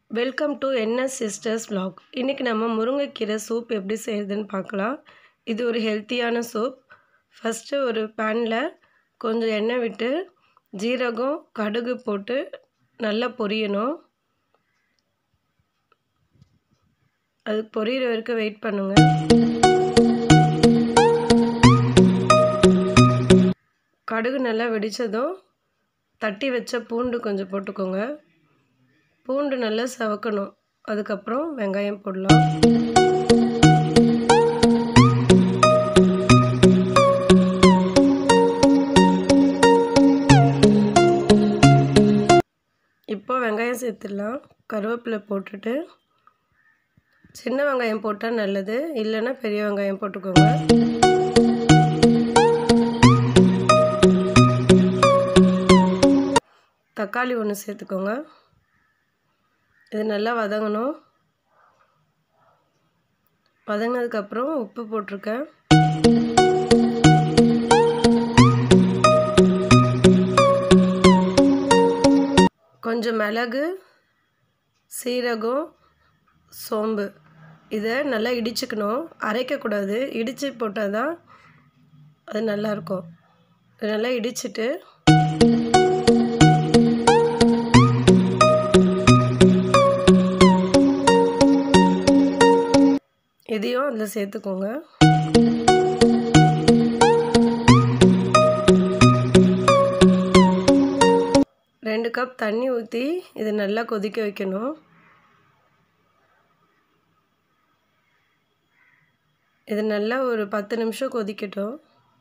welcome to NS sisters vlog இன்றைக்கி நம்ம முருங்கைக்கீரை சூப் எப்படி செய்கிறதுன்னு பார்க்கலாம் இது ஒரு ஹெல்த்தியான சூப் ஃபஸ்ட்டு ஒரு பேனில் கொஞ்சம் எண்ணெய் விட்டு ஜீரகம் கடுகு போட்டு நல்லா பொரியணும் அது பொரியிற வரைக்கும் வெயிட் பண்ணுங்கள் கடுகு நல்லா வெடித்ததும் தட்டி வச்ச பூண்டு கொஞ்சம் போட்டுக்கோங்க பூண்டு நல்லா சவக்கணும் அதுக்கப்புறம் வெங்காயம் போடலாம் இப்போ வெங்காயம் சேர்த்துடலாம் கருவேப்பிலை போட்டுட்டு சின்ன வெங்காயம் போட்டால் நல்லது இல்லைன்னா பெரிய வெங்காயம் போட்டுக்கோங்க தக்காளி ஒன்று சேர்த்துக்கோங்க இது நல்லா வதங்கணும் வதங்கினதுக்கப்புறம் உப்பு போட்டிருக்கேன் கொஞ்சம் மிளகு சீரகம் சோம்பு இதை நல்லா இடிச்சுக்கணும் அரைக்கக்கூடாது இடித்து போட்டால் தான் அது நல்லாயிருக்கும் நல்லா இடிச்சிட்டு இதையும் அதில் சேர்த்துக்கோங்க ரெண்டு கப் தண்ணி ஊற்றி இது நல்லா கொதிக்க வைக்கணும் இது நல்லா ஒரு பத்து நிமிஷம் கொதிக்கட்டும்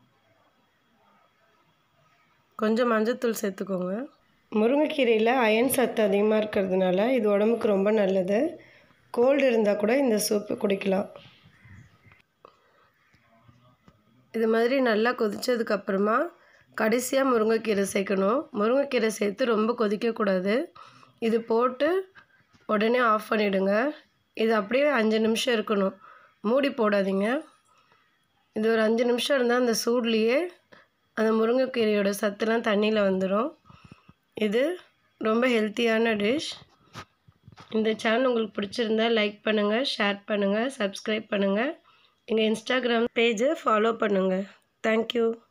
கொஞ்சம் மஞ்சத்தூள் சேர்த்துக்கோங்க முருங்கைக்கீரையில் அயன் சத்து அதிகமாக இருக்கிறதுனால இது உடம்புக்கு ரொம்ப நல்லது கோல்டு இருந்தால் கூட இந்த சூப்பு குடிக்கலாம் இது மாதிரி நல்லா கொதித்ததுக்கப்புறமா கடைசியாக முருங்கைக்கீரை சேர்க்கணும் முருங்கைக்கீரை சேர்த்து ரொம்ப கொதிக்கக்கூடாது இது போட்டு உடனே ஆஃப் பண்ணிவிடுங்க இது அப்படியே அஞ்சு நிமிஷம் இருக்கணும் மூடி போடாதீங்க இது ஒரு அஞ்சு நிமிஷம் இருந்தால் அந்த சூட்லேயே அந்த முருங்கைக்கீரையோட சத்துலாம் தண்ணியில் வந்துடும் இது ரொம்ப ஹெல்த்தியான டிஷ் இந்த சேனல் உங்களுக்கு பிடிச்சிருந்தா லைக் பண்ணுங்கள் ஷேர் பண்ணுங்கள் சப்ஸ்கிரைப் பண்ணுங்கள் எங்கள் இன்ஸ்டாகிராம் பேஜை ஃபாலோ பண்ணுங்கள் தேங்க்யூ